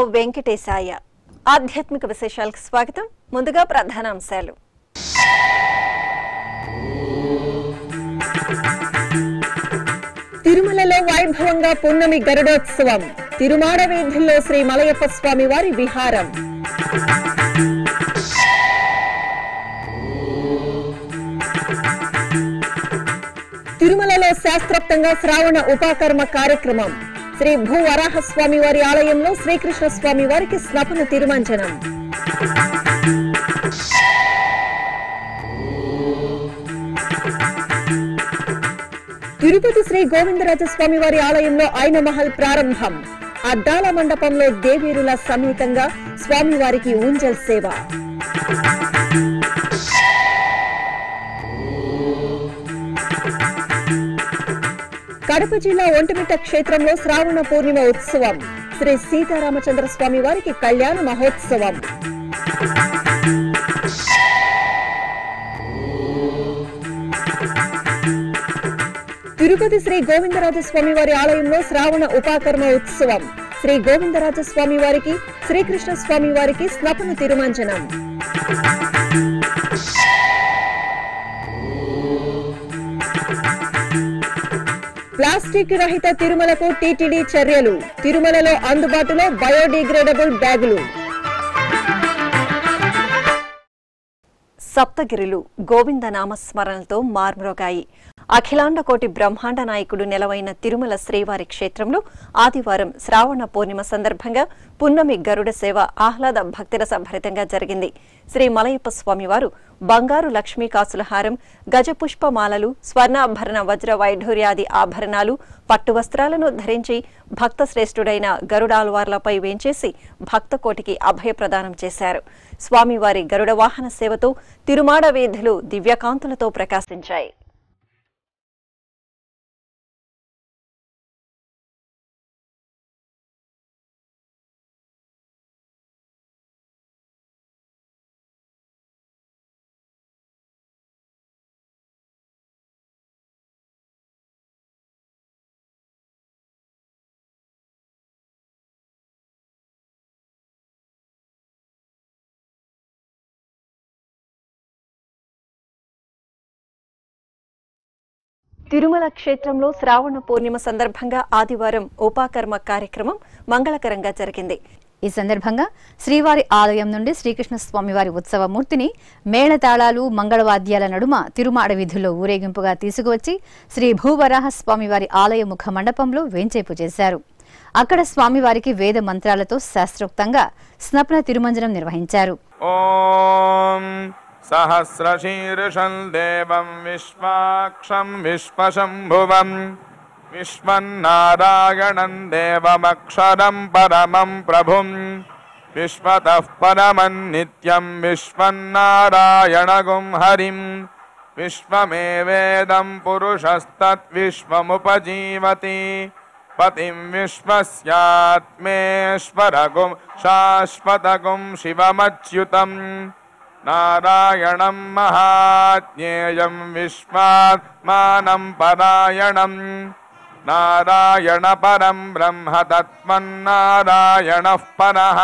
వెంకటేశాయ ఆధ్యాత్మిక విశేషాలకు స్వాగతం ముందుగా ప్రధానాంశాలు తిరుమలలో వైభవంగా పున్నమి గరుడోత్సవం తిరుమాడ వీధుల్లో శ్రీ మలయప్ప స్వామి వారి విహారం తిరుమలలో శాస్త్రోక్తంగా శ్రావణ ఉపాకర్మ కార్యక్రమం శ్రీ భూ వరాహస్వామి వారి ఆలయంలో శ్రీకృష్ణ స్వామి వారికి స్నపన తిరుమంజనం తిరుపతి శ్రీ గోవిందరాజస్వామి వారి ఆలయంలో ఆయన మహల్ ప్రారంభం అద్దాల మండపంలో దేవీరుల సమేతంగా స్వామివారికి ఊంజల్ సేవ కడప జిల్లా ఒంటిమిట్ట క్షేత్రంలో శ్రావణ పూర్ణిమ ఉత్సవం శ్రీ సీతారామచంద్ర స్వామి వారికి కళ్యాణ మహోత్సవం తిరుపతి శ్రీ గోవిందరాజస్వామి వారి ఆలయంలో శ్రావణ ఉపాకర్మ ఉత్సవం శ్రీ గోవిందరాజస్వామి వారికి శ్రీకృష్ణ స్వామి వారికి స్నపన తిరుమంజనం ప్లాస్టిక్ రహిత తిరుమలకు టీటీడీ చర్యలు తిరుమలలో అందుబాటులో బయోడిగ్రేడబుల్ బ్యాగులు సప్తగిరులు గోవింద నామస్మరణలతో మార్మ్రోగాయి అఖిలాండ కోటి బ్రహ్మాండ నాయకుడు నెలవైన తిరుమల శ్రీవారి క్షేత్రంలో ఆదివారం శ్రావణ పూర్ణిమ సందర్భంగా పున్నమి గరుడ సేవ ఆహ్లాద భక్తిరస భరితంగా జరిగింది శ్రీ మలయప్ప స్వామివారు బంగారు లక్ష్మీ కాసులహారం గజపుష్పమాలలు స్వర్ణాభరణ వజ్ర వైఢూర్యాది ఆభరణాలు పట్టు వస్త్రాలను ధరించి భక్త శ్రేష్ఠుడైన గరుడాల్వార్లపై వేంచేసి భక్త కోటికి అభయ ప్రదానం చేశారు స్వామివారి గరుడ వాహన సేవతో తిరుమాడ వీధులు దివ్యకాంతులతో ప్రకాశించాయి తిరుమల క్షేత్రంలో శ్రావణ పూర్ణిమ సందర్భంగా ఆదివారం ఉపాకర్మ కార్యక్రమం మంగళకరంగా జరిగింది ఈ సందర్భంగా శ్రీవారి ఆలయం నుండి శ్రీకృష్ణ స్వామివారి ఉత్సవమూర్తిని మేళతాళాలు మంగళవాద్యాల నడుమ తిరుమాడ వీధుల్లో ఊరేగింపుగా తీసుకువచ్చి శ్రీ భూవరాహ స్వామివారి ఆలయ ముఖ మండపంలో వేంచేపు చేశారు అక్కడ స్వామివారికి వేద మంత్రాలతో శాస్త్రోక్తంగా స్నపన తిరుమంజనం నిర్వహించారు ॐ सहस्रशीर्षं देवं विश्वाक्षं विश्वशम्भुवम् विश्वन्नारायणं देवमक्षरं परमं प्रभुं विश्वतः परमं नित्यं विश्वन्नारायणगुं हरिं विश्वमेवेदं पुरुषस्तद्विश्वमुपजीवति पतिं विश्वस्यात्मेश्वरगुं शाश्वतगुं शिवमच्युतम् नारायणं महाज्ञेयं विश्वात्मानं परायणम् नारायणपरं ब्रह्म तत्त्वन्नारायणः परः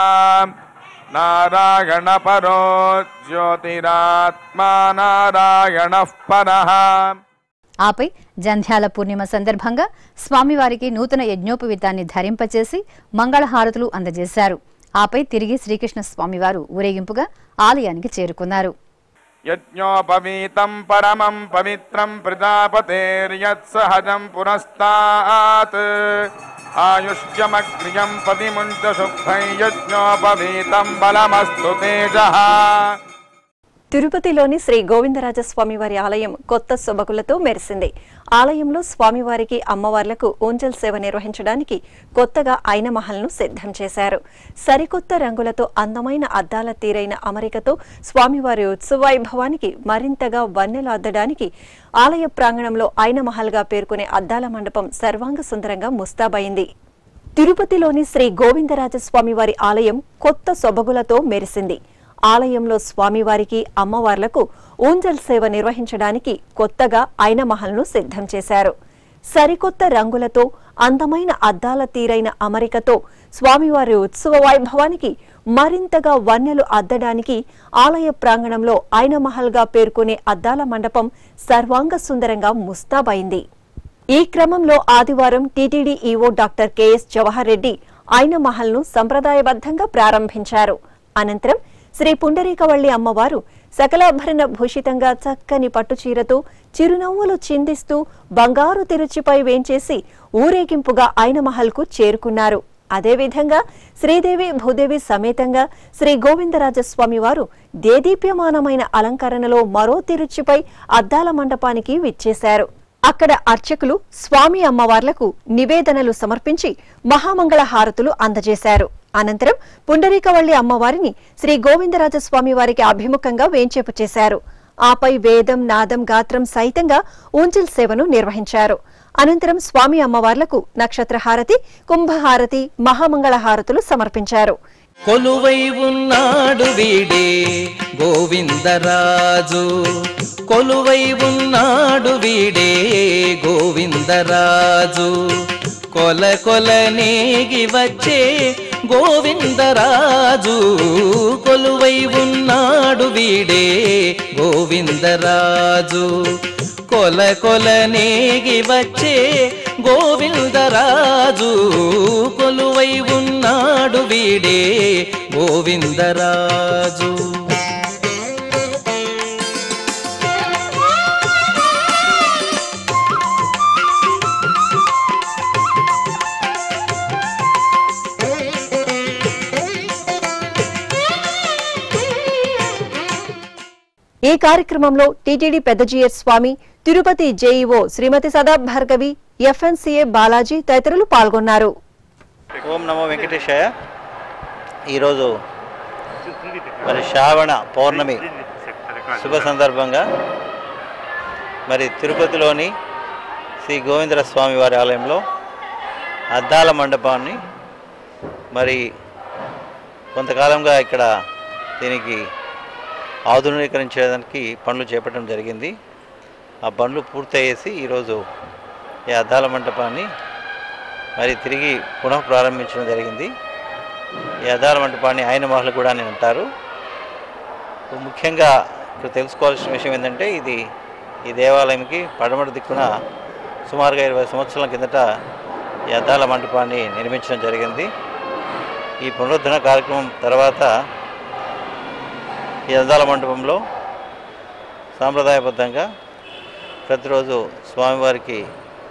नारायणपरो ज्योतिरात्मा नारायणः परः ఆపై జంధ్యాల పూర్ణిమ సందర్భంగా స్వామివారికి నూతన యజ్ఞోపవీతాన్ని ధరింపచేసి మంగళహారతులు అందజేశారు ఆపై తిరిగి శ్రీకృష్ణ స్వామివారు ఊరేగింపుగా ఆలయానికి చేరుకున్నారు यज्ञोपवीतं परमं पवित्रं प्रजापतेर्यत्सहजं पुरस्तात् आयुष्यमग्र्यं पतिमुञ्चशुभ्रं यज्ञोपवीतं बलमस्तु तेजः తిరుపతిలోని శ్రీ గోవిందరాజ స్వామివారి ఆలయం కొత్త సొబగులతో మెరిసింది ఆలయంలో స్వామివారికి అమ్మవార్లకు ఊంజల్ సేవ నిర్వహించడానికి కొత్తగా ఐన మహల్ను సిద్ధం చేశారు సరికొత్త రంగులతో అందమైన అద్దాల తీరైన అమరికతో స్వామివారి ఉత్సవైభవానికి మరింతగా వన్నెలాద్దడానికి ఆలయ ప్రాంగణంలో ఐన మహల్గా పేర్కొనే అద్దాల మండపం సర్వాంగ సుందరంగా ముస్తాబైంది తిరుపతిలోని శ్రీ గోవిందరాజస్వామి వారి ఆలయం కొత్త సొబగులతో మెరిసింది ఆలయంలో స్వామివారికి అమ్మవార్లకు ఊంజల్ సేవ నిర్వహించడానికి కొత్తగా ఐన మహల్ను సిద్ధం చేశారు సరికొత్త రంగులతో అందమైన అద్దాల తీరైన అమరికతో స్వామివారి ఉత్సవ వైభవానికి మరింతగా వన్నెలు అద్దడానికి ఆలయ ప్రాంగణంలో ఐనమహల్గా పేర్కొనే అద్దాల మండపం సర్వాంగ సుందరంగా ముస్తాబైంది ఈ క్రమంలో ఆదివారం TTD EO doctor KS Jawahar Reddy ఐనమహల్ ను సంప్రదాయబద్ధంగా ప్రారంభించారు అనంతరం శ్రీ పుండరీకవల్లి అమ్మవారు సకలాభరణ భూషితంగా చక్కని పట్టుచీరతో చిరునవ్వులు చిందిస్తూ బంగారు తిరుచిపై వేంచేసి ఊరేగింపుగా ఐనమహల్కు చేరుకున్నారు అదేవిధంగా శ్రీదేవి భూదేవి సమేతంగా శ్రీ గోవిందరాజస్వామి వారు దేదీప్యమానమైన అలంకరణలో మరో తిరుచిపై అద్దాల మండపానికి విచ్చేశారు అక్కడ అర్చకులు స్వామి అమ్మవార్లకు నివేదనలు సమర్పించి మహామంగళ హారతులు అందజేశారు అనంతరం పుండరీకవల్లి అమ్మవారిని శ్రీ గోవిందరాజస్వామి వారికి అభిముఖంగా వేంచేపు చేశారు ఆపై వేదం నాదం గాత్రం సహితంగా ఊంజిల్ సేవను నిర్వహించారు అనంతరం స్వామి అమ్మవార్లకు నక్షత్రహారతి కుంభహారతి మహామంగళ హారతులు సమర్పించారు కొలువై ఉన్నాడు వీడే గోవిందరాజు కొలువై ఉన్నాడు వీడే గోవిందరాజు కొల కొల నేగి వచ్చే గోవిందరాజు కొలువై ఉన్నాడు వీడే గోవిందరాజు కొల కొల నేగి వచ్చే గోవిందరాజు కొలువై ఉన్నాడు వీడే గోవిందరాజు ఈ కార్యక్రమంలో టీటీడీ పెద్దజీయర్ స్వామి తిరుపతి జేఈఓ శ్రీమతి సదా భార్గవి ఎఫ్ఎన్సీఏ బాలాజీ తదితరులు పాల్గొన్నారు ఓం నమో వెంకటేశాయ ఈరోజు మరి శ్రావణ పౌర్ణమి శుభ సందర్భంగా మరి తిరుపతిలోని శ్రీ గోవిందర స్వామి వారి ఆలయంలో అద్దాల మండపాన్ని మరి కొంతకాలంగా ఇక్కడ దీనికి ఆధునీకరించడానికి పనులు చేపట్టడం జరిగింది ఆ పనులు పూర్తయ్యేసి ఈరోజు ఈ అద్దాల మంటపాన్ని మరి తిరిగి పునః ప్రారంభించడం జరిగింది ఈ అద్దాల మంటపాన్ని ఆయన మహల్ కూడా అని అంటారు ముఖ్యంగా ఇక్కడ తెలుసుకోవాల్సిన విషయం ఏంటంటే ఇది ఈ దేవాలయంకి పడమటి దిక్కున సుమారుగా ఇరవై సంవత్సరాల కిందట ఈ అద్దాల మంటపాన్ని నిర్మించడం జరిగింది ఈ పునరుద్ధరణ కార్యక్రమం తర్వాత ఈ అద్దాల మండపంలో సాంప్రదాయబద్ధంగా ప్రతిరోజు స్వామివారికి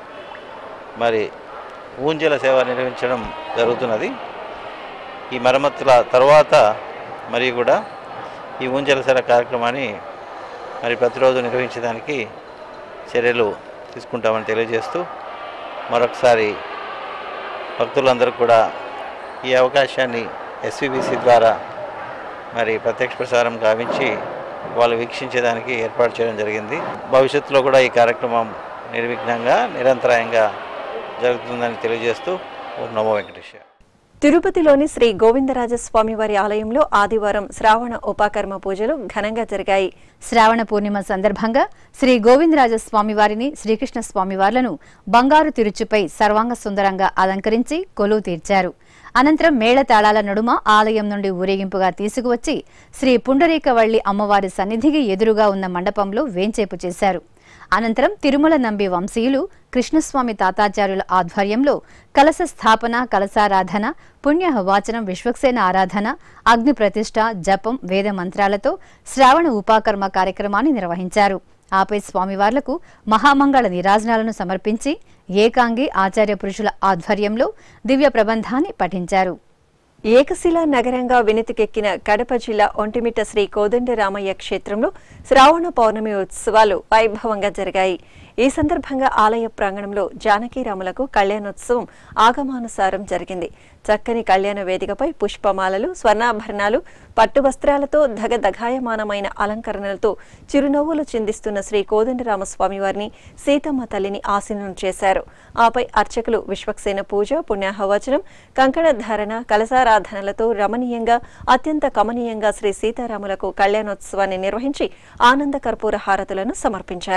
మరి ఊంజల సేవ నిర్వహించడం జరుగుతున్నది ఈ మరమ్మతుల తర్వాత మరి కూడా ఈ ఊంజల సేవ కార్యక్రమాన్ని మరి ప్రతిరోజు నిర్వహించడానికి చర్యలు తీసుకుంటామని తెలియజేస్తూ మరొకసారి భక్తులందరూ కూడా ఈ అవకాశాన్ని ఎస్విబిసి ద్వారా మరి ప్రత్యక్ష ప్రసారం గావించి వాళ్ళు వీక్షించేదానికి ఏర్పాటు చేయడం జరిగింది భవిష్యత్తులో కూడా ఈ కార్యక్రమం నిర్విఘ్నంగా నిరంతరాయంగా జరుగుతుందని తెలియజేస్తూ ఓం నమో వెంకటేశ్వర తిరుపతిలోని శ్రీ గోవిందరాజస్వామి వారి ఆలయంలో ఆదివారం శ్రావణ ఉపాకర్మ పూజలు ఘనంగా జరిగాయి శ్రావణ పూర్ణిమ సందర్భంగా శ్రీ గోవిందరాజ స్వామివారిని శ్రీకృష్ణ స్వామివార్లను బంగారు తిరుచుపై సర్వాంగ సుందరంగా అలంకరించి కొలువు తీర్చారు అనంతరం మేళతాళాల నడుమ ఆలయం నుండి ఊరేగింపుగా తీసుకువచ్చి శ్రీ పుండరీకవల్లి అమ్మవారి సన్నిధికి ఎదురుగా ఉన్న మండపంలో వేంచేపు చేశారు అనంతరం తిరుమల నంబి వంశీయులు కృష్ణస్వామి తాతాచార్యుల ఆధ్వర్యంలో కలశ స్థాపన కలశారాధన పుణ్యహవాచనం విశ్వక్సేన ఆరాధన అగ్ని ప్రతిష్ఠ జపం వేద మంత్రాలతో శ్రావణ ఉపాకర్మ కార్యక్రమాన్ని నిర్వహించారు ఆపై స్వామివార్లకు మహామంగళ నిరాజనాలను సమర్పించి ఏకాంగి ఆచార్య పురుషుల ఆధ్వర్యంలో దివ్య ప్రబంధాన్ని పఠించారు ఏకశిలా నగరంగా వినతికెక్కిన కడప జిల్లా ఒంటిమిట్ట శ్రీ కోదండరామయ్య క్షేత్రంలో శ్రావణ పౌర్ణమి ఉత్సవాలు వైభవంగా జరిగాయి ఈ సందర్భంగా ఆలయ ప్రాంగణంలో జానకీరాములకు కళ్యాణోత్సవం ఆగమానుసారం జరిగింది చక్కని కళ్యాణ వేదికపై పుష్పమాలలు స్వర్ణాభరణాలు పట్టు వస్త్రాలతో దగదగాయమానమైన అలంకరణలతో చిరునవ్వులు చిందిస్తున్న శ్రీ కోదండరామస్వామి వారిని సీతమ్మ తల్లిని ఆసీనం చేశారు ఆపై అర్చకులు విశ్వక్సేన పూజ పుణ్యాహవచనం కంకణ ధారణ కలశారాధనలతో రమణీయంగా అత్యంత కమనీయంగా శ్రీ సీతారాములకు కళ్యాణోత్సవాన్ని నిర్వహించి ఆనంద కర్పూర హారతులను సమర్పించారు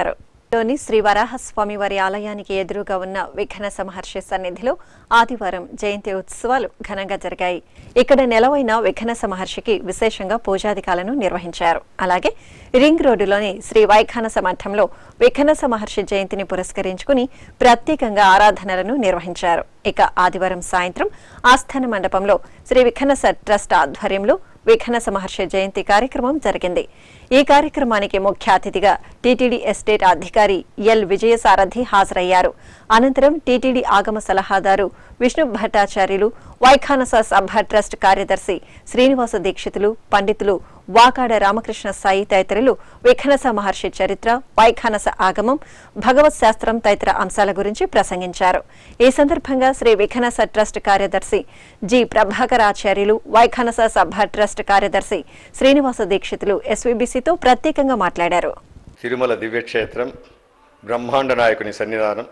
లోని శ్రీ వరాహస్వామి వారి ఆలయానికి ఎదురుగా ఉన్న విఘ్నస మహర్షి సన్నిధిలో ఆదివారం జయంతి ఉత్సవాలు ఘనంగా జరిగాయి ఇక్కడ నెలవైన విఘ్నస మహర్షికి విశేషంగా పూజాధికాలను నిర్వహించారు అలాగే రింగ్ రోడ్డులోని శ్రీ వైఖానస మఠంలో విఘ్నస మహర్షి జయంతిని పురస్కరించుకుని ప్రత్యేకంగా ఆరాధనలను నిర్వహించారు ఇక ఆదివారం సాయంత్రం ఆస్థాన మండపంలో శ్రీ విఘ్నస ట్రస్ట్ ఆధ్వర్యంలో విఘ్నస మహర్షి జయంతి కార్యక్రమం జరిగింది ఈ కార్యక్రమానికి ముఖ్య అతిథిగా టీటీడీ ఎస్టేట్ అధికారి ఎల్ విజయసారథి హాజరయ్యారు అనంతరం టీటీడీ ఆగమ సలహాదారు విష్ణు భట్టాచార్యులు వైఖానస సభ ట్రస్ట్ కార్యదర్శి శ్రీనివాస దీక్షితులు పండితులు వాకాడ రామకృష్ణ సాయి తదితరులు విఘ్నస మహర్షి చరిత్ర వైఖానస ఆగమం భగవత్ శాస్త్రం తదితర అంశాల గురించి ప్రసంగించారు ఈ సందర్భంగా శ్రీ విఘ్నస ట్రస్ట్ కార్యదర్శి జి ప్రభాకరాచార్యులు వైఖానస సభ ట్రస్ట్ కార్యదర్శి శ్రీనివాస దీక్షితులు ఎస్వీబీసీతో ప్రత్యేకంగా మాట్లాడారు తిరుమల దివ్యక్షేత్రం బ్రహ్మాండ నాయకుని సన్నిధానం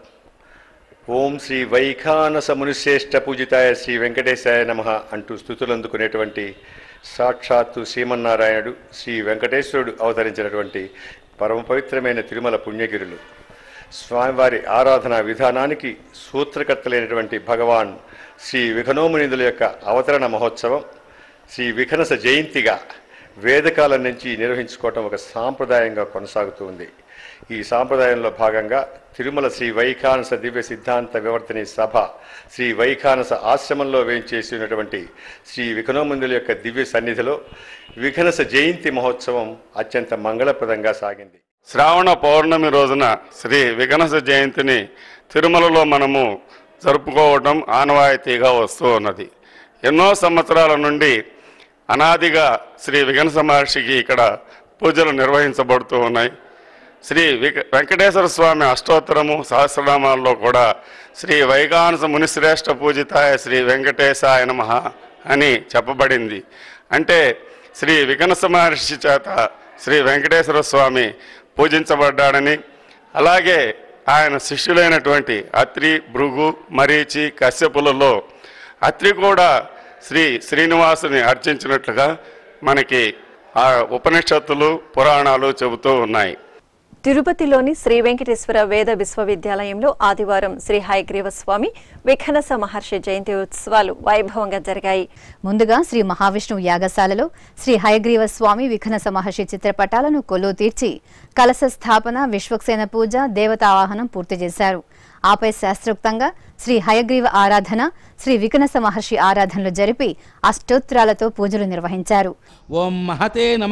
ఓం శ్రీ వైఖానస మునిశ్రేష్ఠ పూజితాయ శ్రీ వెంకటేశాయ నమ అంటూ స్థుతులు అందుకునేటువంటి సాక్షాత్తు శ్రీమన్నారాయణుడు శ్రీ వెంకటేశ్వరుడు అవతరించినటువంటి పరమ పవిత్రమైన తిరుమల పుణ్యగిరులు స్వామివారి ఆరాధన విధానానికి సూత్రకర్తలైనటువంటి భగవాన్ శ్రీ విఘనోమునిందుల యొక్క అవతరణ మహోత్సవం శ్రీ విఘనస జయంతిగా వేదకాలం నుంచి నిర్వహించుకోవటం ఒక సాంప్రదాయంగా కొనసాగుతూ ఉంది ఈ సాంప్రదాయంలో భాగంగా తిరుమల శ్రీ వైఖానస దివ్య సిద్ధాంత వివర్తని సభ శ్రీ వైఖానస ఆశ్రమంలో వేయించేసి ఉన్నటువంటి శ్రీ విఘనోమందుల యొక్క దివ్య సన్నిధిలో విఘనస జయంతి మహోత్సవం అత్యంత మంగళప్రదంగా సాగింది శ్రావణ పౌర్ణమి రోజున శ్రీ విఘనస జయంతిని తిరుమలలో మనము జరుపుకోవడం ఆనవాయితీగా వస్తూ ఉన్నది ఎన్నో సంవత్సరాల నుండి అనాదిగా శ్రీ విఘనస మహర్షికి ఇక్కడ పూజలు నిర్వహించబడుతూ ఉన్నాయి శ్రీ విక వెంకటేశ్వర స్వామి అష్టోత్తరము సహస్రనామాల్లో కూడా శ్రీ వైగానస మునిశ్రేష్ఠ పూజితాయ శ్రీ వెంకటేశాయ నమః అని చెప్పబడింది అంటే శ్రీ వికనస మహర్షి చేత శ్రీ వెంకటేశ్వర స్వామి పూజించబడ్డాడని అలాగే ఆయన శిష్యులైనటువంటి అత్రి భృగు మరీచి కశ్యపులలో అత్రి కూడా శ్రీ శ్రీనివాసుని అర్చించినట్లుగా మనకి ఆ ఉపనిషత్తులు పురాణాలు చెబుతూ ఉన్నాయి తిరుపతిలోని శ్రీ వెంకటేశ్వర వేద విశ్వవిద్యాలయంలో ఆదివారం శ్రీ హయగ్రీవ స్వామి విఖనస మహర్షి జయంతి ఉత్సవాలు వైభవంగా జరిగాయి ముందుగా శ్రీ మహావిష్ణువు యాగశాలలో శ్రీ హయగ్రీవ స్వామి విఘనస మహర్షి చిత్రపటాలను కొలువు తీర్చి కలశ స్థాపన విశ్వక్సేన పూజ దేవతావాహనం పూర్తి చేశారు ఆపై శాస్త్రోక్తంగా శ్రీ హయగ్రీవ ఆరాధన శ్రీ వికనస మహర్షి ఆరాధనలు జరిపి అష్టోత్తరాలతో పూజలు నిర్వహించారు ఓం మహతే నమ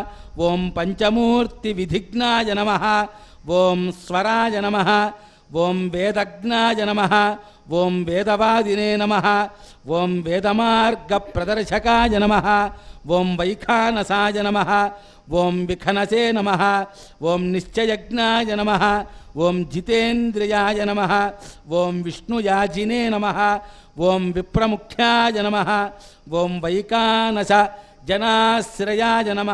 ఓం పంచమూర్తి విధిఘ్నాయ నమ ఓం స్వరాయ నమ ఓం వేదజ్ఞాయ నమ ఓం వేదవాదినే నమ ఓం వేదమార్గ ప్రదర్శకాయ నమ ఓం వైఖానసాయ నమ ఓం విఖనసే నమ ఓం నిశ్చయజ్ఞాయ నమ ఓం జితేంద్రియాయ నమ ఓం విష్ణుయాజినే నమ ఓం విప్రముఖ్యాయ నమ ఓం వైకానస జనాశ్రయాయ నమ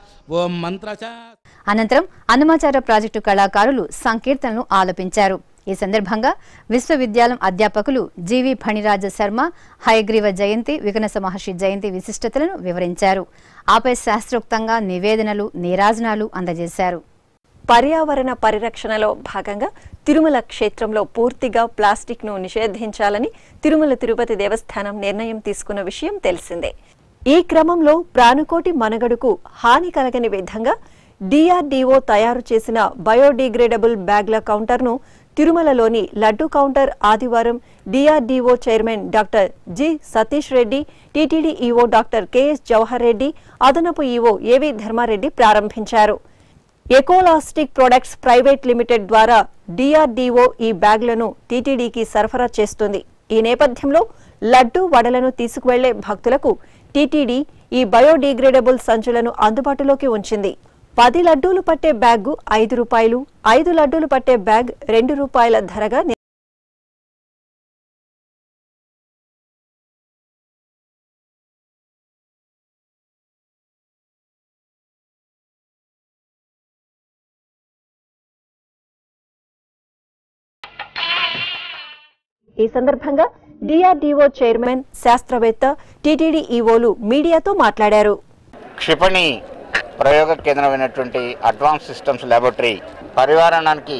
ఓం మంత్రచా అనంతరం అన్నమాచార ప్రాజెక్టు కళాకారులు సంకీర్తనలు ఆలపించారు ఈ సందర్భంగా విశ్వవిద్యాలయం అధ్యాపకులు జీవి ఫణిరాజ శర్మ హయగ్రీవ జయంతి వికనస మహర్షి జయంతి విశిష్టతలను వివరించారు ఆపై శాస్త్రోక్తంగా నివేదనలు నీరాజనాలు అందజేశారు పర్యావరణ పరిరక్షణలో భాగంగా తిరుమల క్షేత్రంలో పూర్తిగా ప్లాస్టిక్ ను నిషేధించాలని తిరుమల తిరుపతి దేవస్థానం నిర్ణయం తీసుకున్న విషయం తెలిసిందే ఈ క్రమంలో ప్రాణుకోటి మనగడుకు హాని కలగని విధంగా డిఆర్డీఓ తయారు చేసిన బయోడిగ్రేడబుల్ బ్యాగ్ల కౌంటర్ను తిరుమలలోని లడ్డు కౌంటర్ ఆదివారం DRDO chairman doctor G Satish Reddy TTD EO doctor KS Jawahar Reddy అదనపు ఈవో ఏవి ధర్మారెడ్డి ప్రారంభించారు ఎకోలాస్టిక్ ప్రొడక్ట్స్ ప్రైవేట్ లిమిటెడ్ ద్వారా డిఆర్డీఓ ఈ బ్యాగ్లను టీటీడీకి సరఫరా చేస్తుంది ఈ నేపథ్యంలో లడ్డు వడలను తీసుకువెళ్లే భక్తులకు టీటీడీ ఈ బయోడిగ్రేడబుల్ సంచులను అందుబాటులోకి ఉంచింది పది లడ్డూలు పట్టే బ్యాగ్ ఐదు రూపాయలు ఐదు లడ్డూలు పట్టే బ్యాగ్ రెండు రూపాయల ధరగా ని- ఈ సందర్భంగా డిఆర్డీఓ చైర్మన్ శాస్త్రవేత్త టీటీడీ ఈవోలు మీడియాతో మాట్లాడారు క్షిపణి ప్రయోగ కేంద్రమైనటువంటి అడ్వాన్స్ సిస్టమ్స్ ల్యాబొరేటరీ పర్యావరణానికి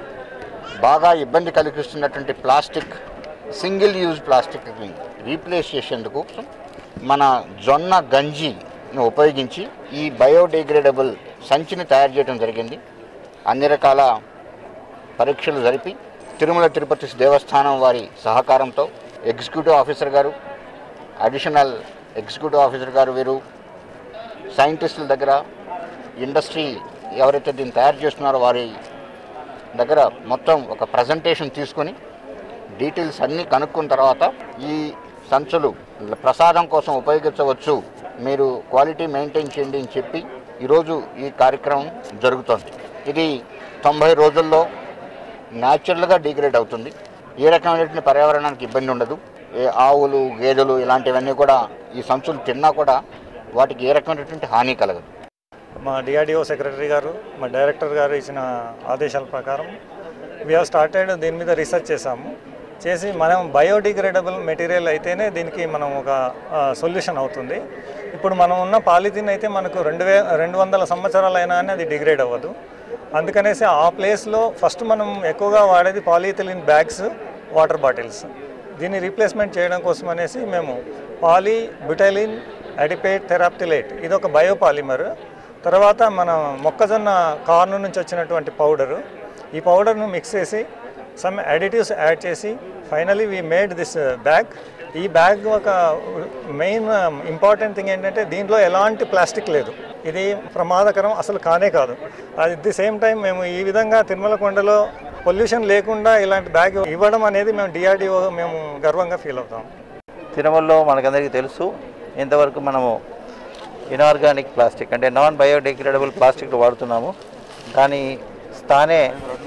బాగా ఇబ్బంది కలిగిస్తున్నటువంటి ప్లాస్టిక్ సింగిల్ యూజ్ ప్లాస్టిక్ని రీప్లేస్ చేసేందుకు మన జొన్న గంజిని ఉపయోగించి ఈ బయోడిగ్రేడబుల్ సంచిని తయారు చేయడం జరిగింది అన్ని రకాల పరీక్షలు జరిపి తిరుమల తిరుపతి దేవస్థానం వారి సహకారంతో ఎగ్జిక్యూటివ్ ఆఫీసర్ గారు అడిషనల్ ఎగ్జిక్యూటివ్ ఆఫీసర్ గారు వీరు సైంటిస్టుల దగ్గర ఇండస్ట్రీ ఎవరైతే దీన్ని తయారు చేస్తున్నారో వారి దగ్గర మొత్తం ఒక ప్రజెంటేషన్ తీసుకొని డీటెయిల్స్ అన్నీ కనుక్కున్న తర్వాత ఈ సంచులు ప్రసాదం కోసం ఉపయోగించవచ్చు మీరు క్వాలిటీ మెయింటైన్ చేయండి అని చెప్పి ఈరోజు ఈ కార్యక్రమం జరుగుతోంది ఇది తొంభై రోజుల్లో న్యాచురల్గా డిగ్రేడ్ అవుతుంది ఏ రకమైనటువంటి పర్యావరణానికి ఇబ్బంది ఉండదు ఏ ఆవులు గేదెలు ఇలాంటివన్నీ కూడా ఈ సంచులు తిన్నా కూడా వాటికి ఏ రకమైనటువంటి హాని కలగదు మా డిఆర్డిఓ సెక్రటరీ గారు మా డైరెక్టర్ గారు ఇచ్చిన ఆదేశాల ప్రకారం వీ స్టార్టెడ్ దీని మీద రీసెర్చ్ చేసాము చేసి మనం బయోడిగ్రేడబుల్ మెటీరియల్ అయితేనే దీనికి మనం ఒక సొల్యూషన్ అవుతుంది ఇప్పుడు మనం ఉన్న పాలిథిన్ అయితే మనకు రెండు వే రెండు వందల సంవత్సరాలు అయినా కానీ అది డిగ్రేడ్ అవ్వదు అందుకనేసి ఆ ప్లేస్లో ఫస్ట్ మనం ఎక్కువగా వాడేది పాలిథిలిన్ బ్యాగ్స్ వాటర్ బాటిల్స్ దీన్ని రీప్లేస్మెంట్ చేయడం కోసం అనేసి మేము పాలీ బ్యుటైలిన్ అడిపేట్ థెరాప్టిలేట్ ఇది ఒక బయోపాలిమర్ తర్వాత మన మొక్కజొన్న కార్న్ నుంచి వచ్చినటువంటి పౌడరు ఈ పౌడర్ను మిక్స్ చేసి సమ్ అడిటివ్స్ యాడ్ చేసి finally we made this bag ఈ బ్యాగ్ ఒక మెయిన్ ఇంపార్టెంట్ థింగ్ ఏంటంటే దీంట్లో ఎలాంటి ప్లాస్టిక్ లేదు ఇది ప్రమాదకరం అసలు కానే కాదు అది ది సేమ్ టైం మేము ఈ విధంగా తిరుమల కొండలో పొల్యూషన్ లేకుండా ఇలాంటి బ్యాగ్ ఇవ్వడం అనేది మేము డిఆర్డిఓ మేము గర్వంగా ఫీల్ అవుతాం తిరుమలలో మనకందరికీ తెలుసు ఇంతవరకు మనము ఇనార్గానిక్ ప్లాస్టిక్ అంటే నాన్ బయోడిగ్రేడబుల్ ప్లాస్టిక్ వాడుతున్నాము కానీ స్థానే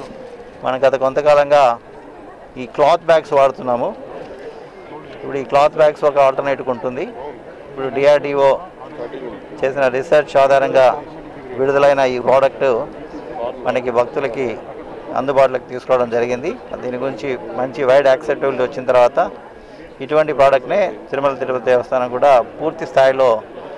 మనం గత కొంతకాలంగా ఈ క్లాత్ బ్యాగ్స్ వాడుతున్నాము ఇప్పుడు ఈ క్లాత్ బ్యాగ్స్ ఒక ఆల్టర్నేటివ్ ఉంటుంది ఇప్పుడు డిఆర్డిఓ చేసిన రీసెర్చ్ ఆధారంగా విడుదలైన ఈ ప్రోడక్ట్ మనకి భక్తులకి అందుబాటులోకి తీసుకురావడం జరిగింది దీని గురించి మంచి వైడ్ యాక్సెప్టబిలిటీ వచ్చిన తర్వాత ఇటువంటి ప్రోడక్ట్నే తిరుమల తిరుపతి దేవస్థానం కూడా పూర్తి స్థాయిలో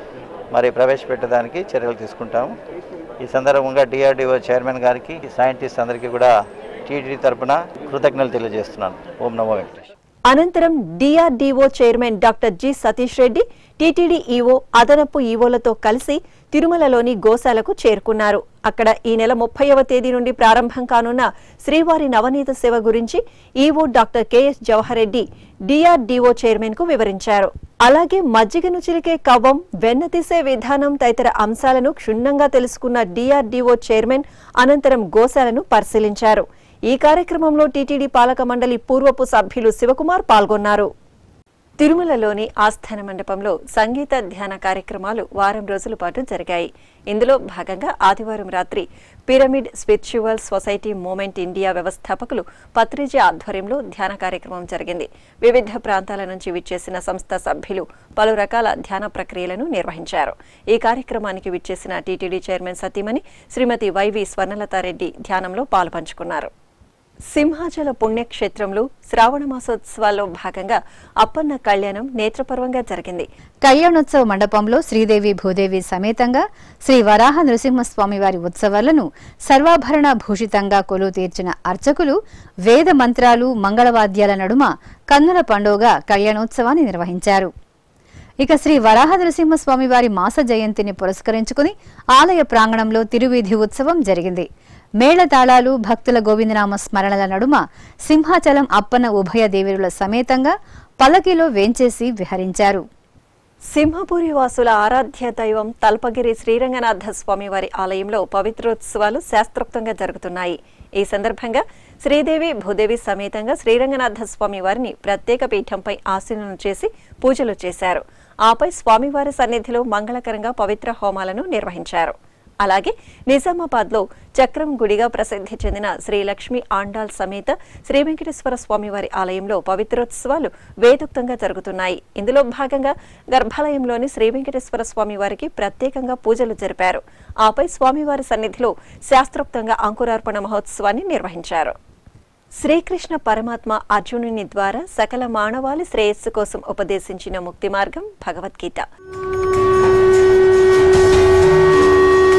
మరి ప్రవేశపెట్టడానికి చర్యలు తీసుకుంటాము ఈ సందర్భంగా డిఆర్డిఓ చైర్మన్ గారికి సైంటిస్ట్ అందరికీ కూడా టీటీడీ తరపున కృతజ్ఞతలు తెలియజేస్తున్నాను ఓం నమో వెంకటేష్ అనంతరం DRDO chairman doctor G Satish Reddy TTD EO అదనపు ఈవోలతో కలిసి తిరుమలలోని గోశాలకు చేరుకున్నారు అక్కడ ఈ నెల ముప్పైవ తేదీ నుండి ప్రారంభం కానున్న శ్రీవారి నవనీత సేవ గురించి EO doctor KS Jawaharreddy DRDO chairman కు వివరించారు అలాగే మజ్జిగను చిలికే కవ్వం వెన్న తీసే విధానం తదితర అంశాలను క్షుణ్ణంగా తెలుసుకున్న డిఆర్డీఓ చైర్మన్ అనంతరం గోశాలను పరిశీలించారు ఈ కార్యక్రమంలో టీటీడీ పాలక మండలి పూర్వపు సభ్యులు శివకుమార్ పాల్గొన్నారు తిరుమలలోని ఆస్థాన మండపంలో సంగీత ధ్యాన కార్యక్రమాలు వారం రోజుల పాటు జరిగాయి ఇందులో భాగంగా ఆదివారం రాత్రి pyramid spiritual society movement India వ్యవస్థాపకులు పత్రిజీ ఆధ్వర్యంలో ధ్యాన కార్యక్రమం జరిగింది వివిధ ప్రాంతాల నుంచి విచ్చేసిన సంస్థ సభ్యులు పలు రకాల ధ్యాన ప్రక్రియలను నిర్వహించారు ఈ కార్యక్రమానికి విచ్చేసిన టీటీడీ చైర్మన్ సతీమణి శ్రీమతి వైవి స్వర్ణలతారెడ్డి ధ్యానంలో పాల్పంచుకున్నారు సింహాచల పుణ్యక్షేత్రంలో శ్రావణ మాసోత్సవాల్లో భాగంగా అప్పన్న కళ్యాణం నేత్రపర్వంగా జరిగింది కళ్యాణోత్సవ మండపంలో శ్రీదేవి భూదేవి సమేతంగా శ్రీ వరాహ నృసింహస్వామి వారి ఉత్సవాలను సర్వాభరణ భూషితంగా కొలువు తీర్చిన అర్చకులు వేద మంత్రాలు మంగళవాద్యాల నడుమ కన్నుల పండుగ కళ్యాణోత్సవాన్ని నిర్వహించారు ఇక శ్రీ వరాహ నరసింహస్వామి వారి మాస జయంతిని పురస్కరించుకుని ఆలయ ప్రాంగణంలో తిరువీధి ఉత్సవం జరిగింది మేళతాళాలు భక్తుల గోవిందనామ స్మరణల నడుమ సింహాచలం అప్పన్న ఉభయ దేవీరుల సమేతంగా పల్లకిలో వేంచేసి విహరించారు సింహపురి వాసుల ఆరాధ్య దైవం తల్పగిరి శ్రీరంగనాథ స్వామి వారి ఆలయంలో పవిత్రోత్సవాలు శాస్త్రోక్తంగా జరుగుతున్నాయి ఈ సందర్భంగా శ్రీదేవి భూదేవి సమేతంగా శ్రీరంగనాథ స్వామి వారిని ప్రత్యేక పీఠంపై ఆసీనం చేసి పూజలు చేశారు ఆపై స్వామివారి సన్నిధిలో మంగళకరంగా పవిత్ర హోమాలను నిర్వహించారు అలాగే నిజామాబాద్ లో చక్రం గుడిగా ప్రసిద్ధి చెందిన శ్రీ లక్ష్మీ ఆండాల్ సమేత శ్రీ వెంకటేశ్వర స్వామివారి ఆలయంలో పవిత్రోత్సవాలు వేదోక్తంగా జరుగుతున్నాయి ఇందులో భాగంగా గర్భాలయంలోని శ్రీ వెంకటేశ్వర స్వామి వారికి ప్రత్యేకంగా పూజలు జరిపారు ఆపై స్వామివారి సన్నిధిలో శాస్త్రోక్తంగా అంకురార్పణ మహోత్సవాన్ని నిర్వహించారు శ్రీకృష్ణ పరమాత్మ అర్జునుని ద్వారా సకల మానవాళి శ్రేయస్సు కోసం ఉపదేశించిన ముక్తి మార్గం భగవద్గీత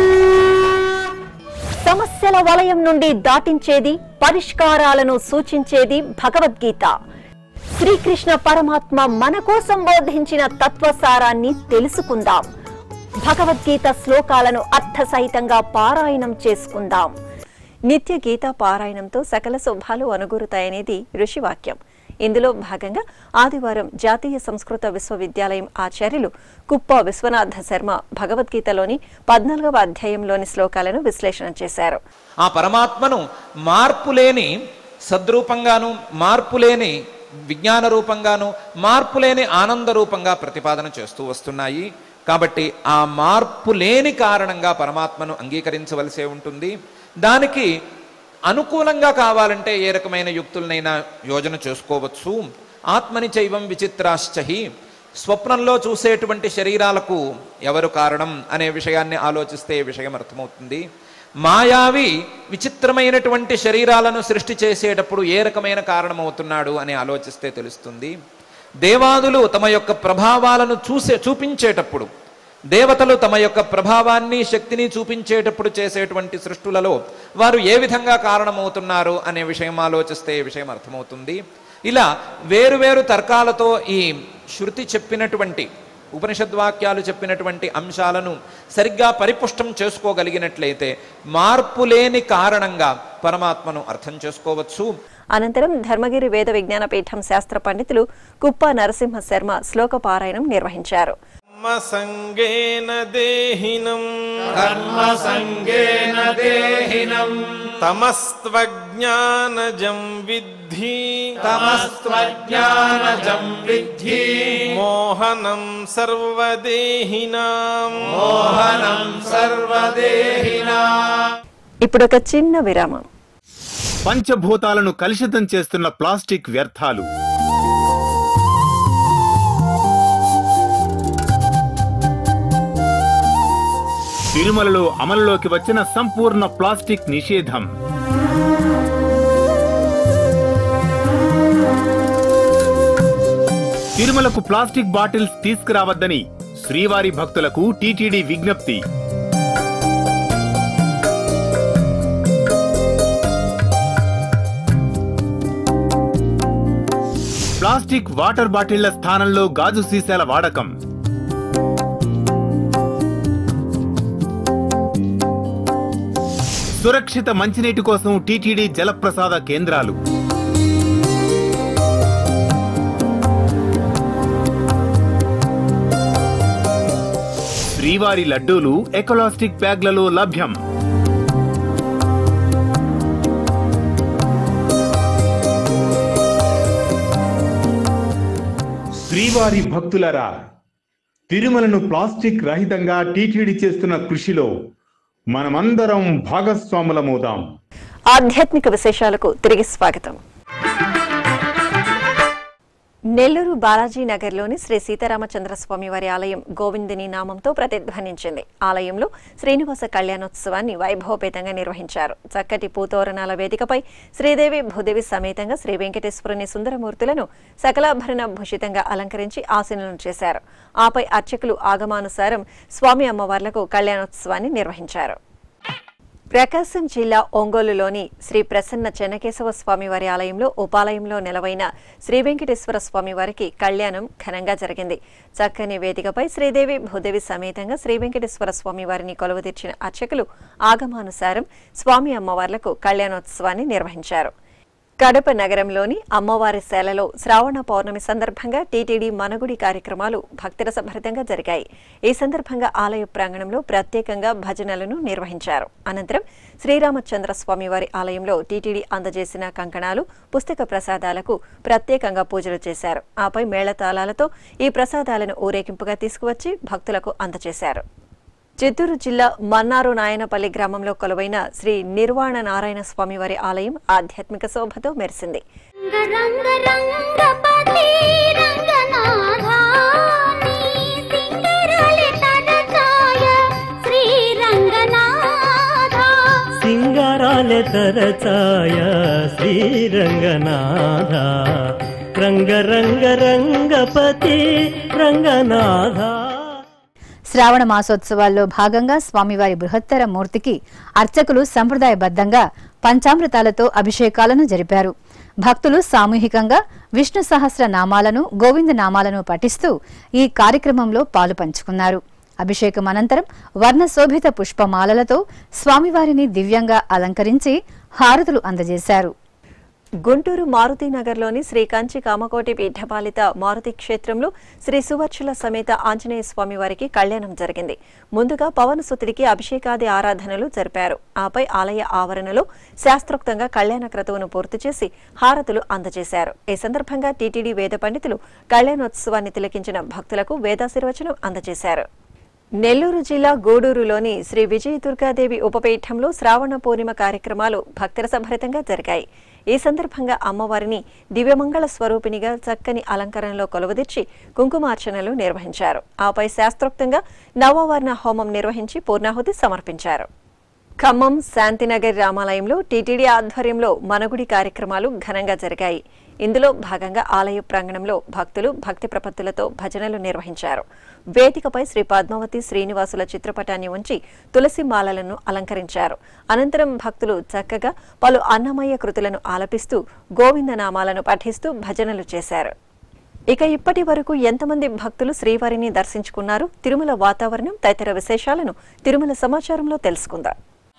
సమస్యల వలయం నుండి దాటించేది పరిష్కారాలను సూచించేది భగవద్గీత శ్రీకృష్ణ పరమాత్మ మన కోసం బోధించిన తత్వసారాన్ని తెలుసుకుందాం భగవద్గీత శ్లోకాలను అర్థసహితంగా పారాయణం చేసుకుందాం నిత్య గీత పారాయణంతో సకల శుభాలు అనుగురుతాయనేది ఋషివాక్యం ఇందులో భాగంగా ఆదివారం జాతీయ సంస్కృత విశ్వవిద్యాలయం ఆచార్యులు కుప్ప విశ్వనాథ శర్మ భగవద్గీతలోని పద్నాలుగవ అధ్యాయంలోని శ్లోకాలను విశ్లేషణ చేశారు ఆ పరమాత్మను మార్పులేని సద్రూపంగాను మార్పులేని విజ్ఞాన రూపంగాను మార్పులేని ఆనంద రూపంగా ప్రతిపాదన చేస్తూ వస్తున్నాయి కాబట్టి ఆ మార్పు లేని కారణంగా పరమాత్మను అంగీకరించవలసే ఉంటుంది దానికి అనుకూలంగా కావాలంటే ఏ రకమైన యుక్తులనైనా యోజన చేసుకోవచ్చు ఆత్మని చైవం విచిత్రాశ్చహి స్వప్నంలో చూసేటువంటి శరీరాలకు ఎవరు కారణం అనే విషయాన్ని ఆలోచిస్తే ఈ విషయం అర్థమవుతుంది మాయావి విచిత్రమైనటువంటి శరీరాలను సృష్టి చేసేటప్పుడు ఏ రకమైన కారణమవుతున్నాడు అని ఆలోచిస్తే తెలుస్తుంది దేవాదులు తమ యొక్క ప్రభావాలను చూసే చూపించేటప్పుడు దేవతలు తమ యొక్క ప్రభావాన్ని శక్తిని చూపించేటప్పుడు చేసేటువంటి సృష్టులలో వారు ఏ విధంగా కారణమవుతున్నారు అనే విషయం ఆలోచిస్తే ఈ విషయం అర్థమవుతుంది ఇలా వేరువేరు తర్కాలతో ఈ శృతి చెప్పినటువంటి ఉపనిషద్వాక్యాలు చెప్పినటువంటి అంశాలను సరిగ్గా పరిపుష్టం చేసుకోగలిగినట్లయితే మార్పు లేని కారణంగా పరమాత్మను అర్థం చేసుకోవచ్చు అనంతరం ధర్మగిరి వేద విజ్ఞాన పీఠం శాస్త్ర పండితులు కుప్ప నరసింహ శర్మ శ్లోక పారాయణం నిర్వహించారు కర్మసంగేన దేహినం కర్మసంగేన దేహినం తమస్త్వజ్ఞానజం విద్ధి తమస్త్వజ్ఞానజం విద్ధి మోహనం సర్వదేహినాం మోహనం సర్వదేహినా ఇప్పుడు ఒక చిన్న విరామం పంచభూతాలను కలుషితం చేస్తున్న ప్లాస్టిక్ వ్యర్థాలు తిరుమలలో అమలులోకి వచ్చిన సంపూర్ణ ప్లాస్టిక్ నిషేధం తిరుమలకు ప్లాస్టిక్ బాటిల్స్ తీసుకురావద్దని శ్రీవారి భక్తులకు టీటీడీ విజ్ఞప్తి ప్లాస్టిక్ వాటర్ బాటిళ్ల స్థానంలో గాజు సీసాల వాడకం సురక్షిత మంచినీటి కోసం టీటీడీ జలప్రసాద కేంద్రాలు శ్రీవారి లడ్డూలు ఎకలాస్టిక్ బ్యాగ్లలో లభ్యం శ్రీవారి భక్తులరా తిరుమలను ప్లాస్టిక్ రహితంగా టీటీడీ చేస్తున్న కృషిలో మనమందరం భాగస్వాములమవుదాం ఆధ్యాత్మిక విశేషాలకు తిరిగి స్వాగతం నెల్లూరు బాలాజీ నగర్లోని శ్రీ సీతారామచంద్ర స్వామి వారి ఆలయం గోవిందిని నామంతో ప్రతిధ్వనించింది ఆలయంలో శ్రీనివాస కళ్యాణోత్సవాన్ని వైభవపేతంగా నిర్వహించారు చక్కటి పూతోరణాల వేదికపై శ్రీదేవి భూదేవి సమేతంగా శ్రీ వెంకటేశ్వరుని సుందరమూర్తులను సకలాభరణ భూషితంగా అలంకరించి ఆసీనులను చేశారు ఆపై అర్చకులు ఆగమానుసారం స్వామి అమ్మవార్లకు కళ్యాణోత్సవాన్ని నిర్వహించారు ప్రకాశం జిల్లా ఒంగోలులోని శ్రీ ప్రసన్న చెన్నకేశవ స్వామివారి ఆలయంలో ఉపాలయంలో నెలవైన శ్రీ వెంకటేశ్వర స్వామివారికి కళ్యాణం ఘనంగా జరిగింది చక్కని వేదికపై శ్రీదేవి భూదేవి సమేతంగా శ్రీ వెంకటేశ్వర స్వామివారిని కొలువుతీర్చిన అర్చకులు ఆగమానుసారం స్వామి అమ్మవార్లకు కళ్యాణోత్సవాన్ని నిర్వహించారు కడప నగరంలోని అమ్మవారి శాలలో శ్రావణ పౌర్ణమి సందర్భంగా టీటీడీ మనగుడి కార్యక్రమాలు భక్తిరసభరితంగా జరిగాయి ఈ సందర్భంగా ఆలయ ప్రాంగణంలో ప్రత్యేకంగా భజనలను నిర్వహించారు అనంతరం శ్రీరామచంద్ర స్వామివారి ఆలయంలో టీటీడీ అందజేసిన కంకణాలు పుస్తక ప్రసాదాలకు ప్రత్యేకంగా పూజలు చేశారు ఆపై మేళతాళాలతో ఈ ప్రసాదాలను ఊరేగింపుగా తీసుకువచ్చి భక్తులకు అందజేశారు చిత్తూరు జిల్లా మన్నారు నాయనపల్లి గ్రామంలో కొలువైన శ్రీ నిర్వాణ నారాయణ స్వామివారి ఆలయం ఆధ్యాత్మిక శోభతో మెరిసింది రంగ రంగ పతి రంగనాథాని సింగరలి తరచాయ శ్రీరంగనాథ సింగారాల తరచాయ శ్రీరంగనాథ రంగ రంగ రంగపతి రంగనాథ శ్రావణ మాసోత్సవాల్లో భాగంగా స్వామివారి బృహత్తర మూర్తికి అర్చకులు సంప్రదాయబద్ధంగా పంచామృతాలతో అభిషేకాలను జరిపారు భక్తులు సామూహికంగా విష్ణు సహస్ర నామాలను గోవింద నామాలను పఠిస్తూ ఈ కార్యక్రమంలో పాలు పంచుకున్నారు అభిషేకం అనంతరం వర్ణశోభిత పుష్పమాలలతో స్వామివారిని దివ్యంగా అలంకరించి హారతులు అందజేశారు గుంటూరు మారుతినగర్లోని శ్రీ కంచి కామకోటి పీఠపాలిత మారుతి క్షేత్రంలో శ్రీ సువర్చుల సమేత ఆంజనేయ స్వామి వారికి కళ్యాణం జరిగింది ముందుగా పవన సుతుడికి అభిషేకాది ఆరాధనలు జరిపారు ఆపై ఆలయ ఆవరణలో శాస్త్రోక్తంగా కళ్యాణ క్రతువును పూర్తి చేసి హారతులు అందజేశారు ఈ సందర్భంగా టీటీడీ వేద పండితులు కళ్యాణోత్సవాన్ని తిలకించిన భక్తులకు వేదాశీర్వచనం అందజేశారు నెల్లూరు జిల్లా గూడూరులోని శ్రీ విజయ దుర్గాదేవి ఉపపీఠంలో శ్రావణ పూర్ణిమ కార్యక్రమాలు భక్తరసభరితంగా జరిగాయి ఈ సందర్భంగా అమ్మవారిని దివ్యమంగళ స్వరూపిణిగా చక్కని అలంకరణలో కొలువదీర్చి కుంకుమార్చనలు నిర్వహించారు ఆపై శాస్త్రోక్తంగా నవవర్ణ హోమం నిర్వహించి పూర్ణాహుతి సమర్పించారు ఖమ్మం శాంతినగర్ రామాలయంలో టీటీడీ ఆధ్వర్యంలో మనగుడి కార్యక్రమాలు ఘనంగా జరిగాయి ఇందులో భాగంగా ఆలయ ప్రాంగణంలో భక్తులు భక్తి ప్రపత్తులతో భజనలు నిర్వహించారు వేదికపై శ్రీ పద్మావతి శ్రీనివాసుల చిత్రపటాన్ని ఉంచి తులసి మాలలను అలంకరించారు అనంతరం భక్తులు చక్కగా పలు అన్నమయ్య కృతులను ఆలపిస్తూ గోవింద నామాలను పఠిస్తూ భజనలు చేశారు ఇక ఇప్పటి వరకు ఎంతమంది భక్తులు శ్రీవారిని దర్శించుకున్నారు తిరుమల వాతావరణం తదితర విశేషాలను తిరుమల సమాచారంలో తెలుసుకుందాం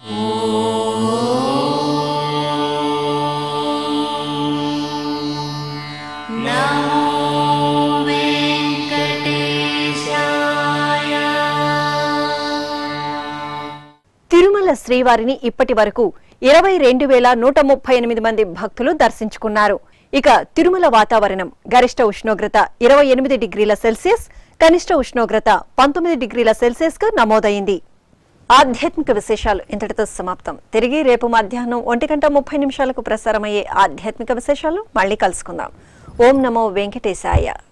తిరుమల శ్రీవారిని ఇప్పటి వరకు ఇరవై రెండు వేల నూట ముప్పై ఎనిమిది మంది భక్తులు దర్శించుకున్నారు ఇక తిరుమల వాతావరణం గరిష్ట ఉష్ణోగ్రత ఇరవై ఎనిమిది డిగ్రీల సెల్సియస్ కనిష్ట ఉష్ణోగ్రత పంతొమ్మిది డిగ్రీల సెల్సియస్ గా నమోదైంది ఆధ్యాత్మిక విశేషాలు ఇంతటితో సమాప్తం తిరిగి రేపు మధ్యాహ్నం ఒంటి గంట ముప్పై నిమిషాలకు ప్రసారమయ్యే ఆధ్యాత్మిక విశేషాలు మళ్ళీ కలుసుకుందాం ఓం నమో వెంకటేశాయ